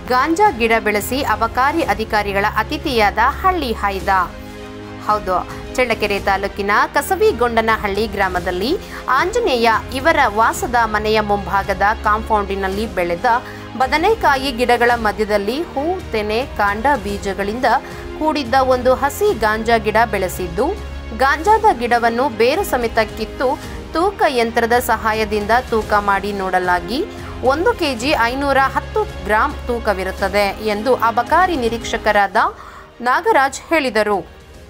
ಗಾಂಜಾ ಗಿಡ ಬೆಳೆಸಿ ಅಬಕಾರಿ ಅಧಿಕಾರಿಗಳ ಅತಿಥಿಯಾದ ಹಳ್ಳಿ ಹಾಯ್ದ ಹೌದು ಚಳ್ಳಕೆರೆ ತಾಲೂಕಿನ ಕಸವಿಗೊಂಡನಹಳ್ಳಿ ಗ್ರಾಮದಲ್ಲಿ ಆಂಜನೇಯ ಇವರ ವಾಸದ ಮನೆಯ ಮುಂಭಾಗದ ಕಾಂಪೌಂಡಿನಲ್ಲಿ ಬೆಳೆದ ಬದನೆಕಾಯಿ ಗಿಡಗಳ ಮಧ್ಯದಲ್ಲಿ ಹೂ ತೆನೆ ಕಾಂಡ ಬೀಜಗಳಿಂದ ಕೂಡಿದ್ದ ಒಂದು ಹಸಿ ಗಾಂಜಾ ಗಿಡ ಬೆಳೆಸಿದ್ದು ಗಾಂಜಾದ ಗಿಡವನ್ನು ಬೇರು ಸಮೇತ ಕಿತ್ತು ತೂಕ ಯಂತ್ರದ ಸಹಾಯದಿಂದ ತೂಕ ಮಾಡಿ ನೋಡಲಾಗಿ ಒಂದು ಕೆಜಿ ಐನೂರ ಹತ್ತು ಗ್ರಾಂ ತೂಕವಿರುತ್ತದೆ ಎಂದು ಅಬಕಾರಿ ನಿರೀಕ್ಷಕರಾದ ನಾಗರಾಜ್ ಹೇಳಿದರು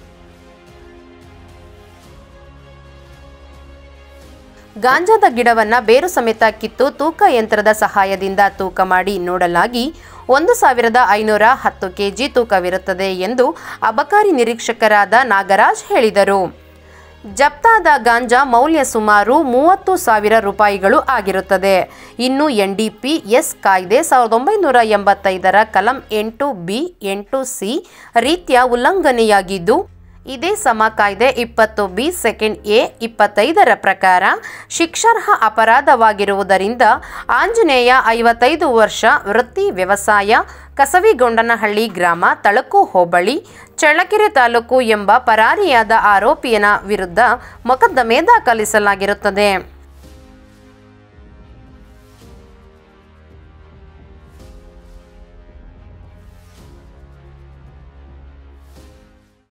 ಗಾಂಜಾದ ಗಿಡವನ್ನ ಬೇರು ಸಮೇತ ಕಿತ್ತು ತೂಕ ಯಂತ್ರದ ಸಹಾಯದಿಂದ ತೂಕ ಮಾಡಿ ನೋಡಲಾಗಿ ಒಂದು ಸಾವಿರದ ಐನೂರ ಹತ್ತು ಕೆಜಿ ತೂಕವಿರುತ್ತದೆ ಎಂದು ಅಬಕಾರಿ ನಿರೀಕ್ಷಕರಾದ ನಾಗರಾಜ್ ಹೇಳಿದರು ಜಪ್ತಾದ ಗಾಂಜಾ ಮೌಲ್ಯ ಸುಮಾರು ಮೂವತ್ತು ಸಾವಿರ ರೂಪಾಯಿಗಳು ಆಗಿರುತ್ತದೆ ಇನ್ನು ಎನ್ಡಿಪಿ ಎಸ್ ಕಾಯ್ದೆ ಸಾವಿರದ ಒಂಬೈನೂರ ಎಂಬತ್ತೈದರ ಕಲಂ ಎಂಟು ಬಿ ಎಂಟು ಸಿ ರೀತಿಯ ಉಲ್ಲಂಘನೆಯಾಗಿದ್ದು ಇದೇ ಸಮ ಕಾಯ್ದೆ ಇಪ್ಪತ್ತು ಬಿ ಸೆಕೆಂಡ್ ಎ ಇಪ್ಪತ್ತೈದರ ಪ್ರಕಾರ ಶಿಕ್ಷಾರ್ಹ ಅಪರಾಧವಾಗಿರುವುದರಿಂದ ಆಂಜನೇಯ ಐವತ್ತೈದು ವರ್ಷ ವೃತ್ತಿ ವ್ಯವಸಾಯ ಕಸವಿಗೊಂಡನಹಳ್ಳಿ ಗ್ರಾಮ ತಳಕು ಹೋಬಳಿ ಚಳ್ಳಕೆರೆ ತಾಲೂಕು ಎಂಬ ಪರಾರಿಯಾದ ಆರೋಪಿಯನ ವಿರುದ್ಧ ಮೊಕದ್ದಮೆ ದಾಖಲಿಸಲಾಗಿರುತ್ತದೆ